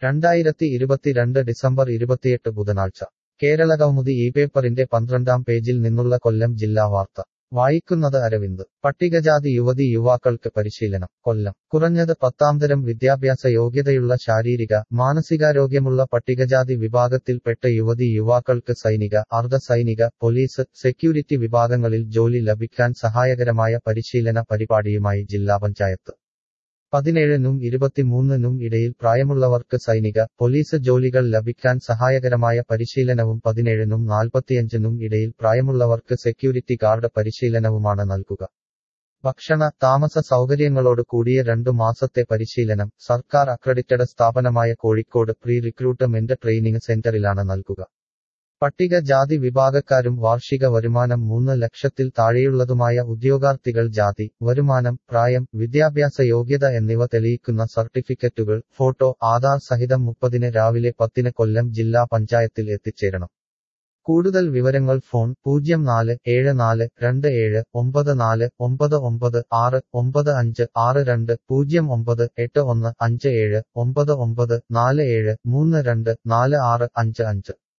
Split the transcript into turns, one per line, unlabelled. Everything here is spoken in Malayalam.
രണ്ടായിരത്തി ഇരുപത്തിരണ്ട് ഡിസംബർ ഇരുപത്തിയെട്ട് ബുധനാഴ്ച കേരളകൗമുദി ഈ പേപ്പറിന്റെ പന്ത്രണ്ടാം പേജിൽ നിന്നുള്ള കൊല്ലം ജില്ലാ വാർത്ത വായിക്കുന്നത് അരവിന്ദ് പട്ടികജാതി യുവതി യുവാക്കൾക്ക് പരിശീലനം കൊല്ലം കുറഞ്ഞത് പത്താംതരം വിദ്യാഭ്യാസ യോഗ്യതയുള്ള ശാരീരിക മാനസികാരോഗ്യമുള്ള പട്ടികജാതി വിഭാഗത്തിൽപ്പെട്ട യുവതി യുവാക്കൾക്ക് സൈനിക അർദ്ധ സൈനിക പോലീസ് സെക്യൂരിറ്റി വിഭാഗങ്ങളിൽ ജോലി ലഭിക്കാൻ സഹായകരമായ പരിശീലന പരിപാടിയുമായി ജില്ലാ പഞ്ചായത്ത് പതിനേഴിനും ഇരുപത്തിമൂന്നിനും ഇടയിൽ പ്രായമുള്ളവർക്ക് സൈനിക പോലീസ് ജോലികൾ ലഭിക്കാൻ സഹായകരമായ പരിശീലനവും പതിനേഴിനും നാൽപ്പത്തിയഞ്ചിനും ഇടയിൽ പ്രായമുള്ളവർക്ക് സെക്യൂരിറ്റി ഗാർഡ് പരിശീലനവുമാണ് നൽകുക ഭക്ഷണ താമസ സൗകര്യങ്ങളോട് കൂടിയ രണ്ടു മാസത്തെ പരിശീലനം സർക്കാർ അക്രഡിറ്റഡ് സ്ഥാപനമായ കോഴിക്കോട് പ്രീ റിക്രൂട്ട്മെന്റ് ട്രെയിനിംഗ് സെന്ററിലാണ് നൽകുക പട്ടിക ജാതി വിഭാഗക്കാരും വാർഷിക വരുമാനം മൂന്ന് ലക്ഷത്തിൽ താഴെയുള്ളതുമായ ഉദ്യോഗാർത്ഥികൾ ജാതി വരുമാനം പ്രായം വിദ്യാഭ്യാസ യോഗ്യത എന്നിവ തെളിയിക്കുന്ന സർട്ടിഫിക്കറ്റുകൾ ഫോട്ടോ ആധാർ സഹിതം മുപ്പതിന് രാവിലെ പത്തിന് കൊല്ലം ജില്ലാ പഞ്ചായത്തിൽ എത്തിച്ചേരണം കൂടുതൽ വിവരങ്ങൾ ഫോൺ പൂജ്യം നാല് ഏഴ് നാല് രണ്ട് ഏഴ് ഒമ്പത് നാല് ഒമ്പത് ഒമ്പത് ആറ് ഒമ്പത് അഞ്ച് ആറ് രണ്ട് പൂജ്യം ഒമ്പത് എട്ട് ഒന്ന് അഞ്ച് ഏഴ് ഒമ്പത് ഒമ്പത് നാല് ഏഴ് മൂന്ന് രണ്ട് നാല് ആറ് അഞ്ച് അഞ്ച്